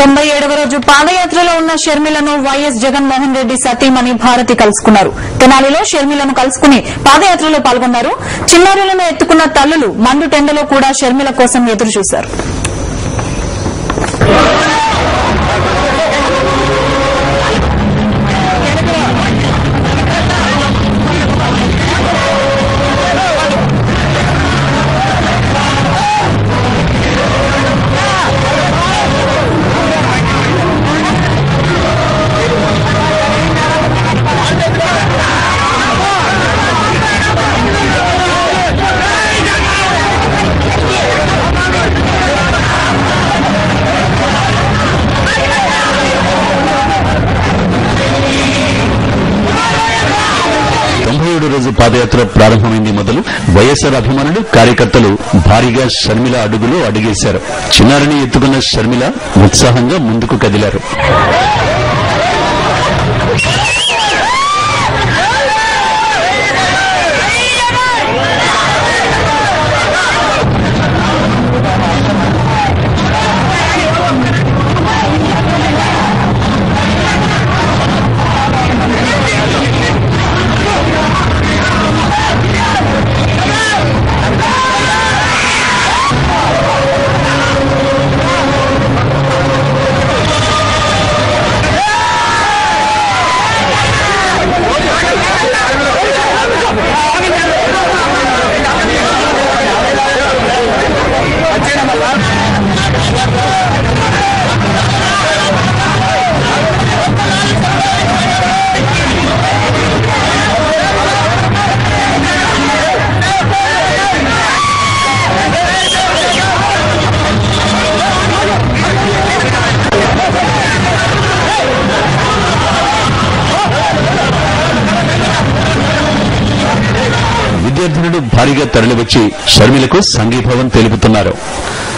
తొంభై ఏడవ రోజు పాదయాత్రలో ఉన్న షర్మిలను వైఎస్ జగన్మోహన్ రెడ్డి సతీమణి భారతి కలుసుకున్నారు తెనాలిలో షర్మిలను కలుసుకుని పాదయాత్రలో పాల్గొన్నారు చిన్నారులను ఎత్తుకున్న తల్లులు మండు టెండలో కూడా షర్మిల కోసం ఎదురు చూశారు తొంభై ఏడు రోజు పాదయాత్ర ప్రారంభమైంది మొదలు వైఎస్ఆర్ అభిమానులు కార్యకర్తలు భారీగా షర్మిల అడుగులో అడుగేశారు చిన్నారిని ఎత్తుకున్న షర్మిల ఉత్సాహంగా ముందుకు కదిలారు విద్యార్థినులు భారీగా తరలివచ్చి షర్మిలకు సంఘీభావం తెలుపుతున్నారు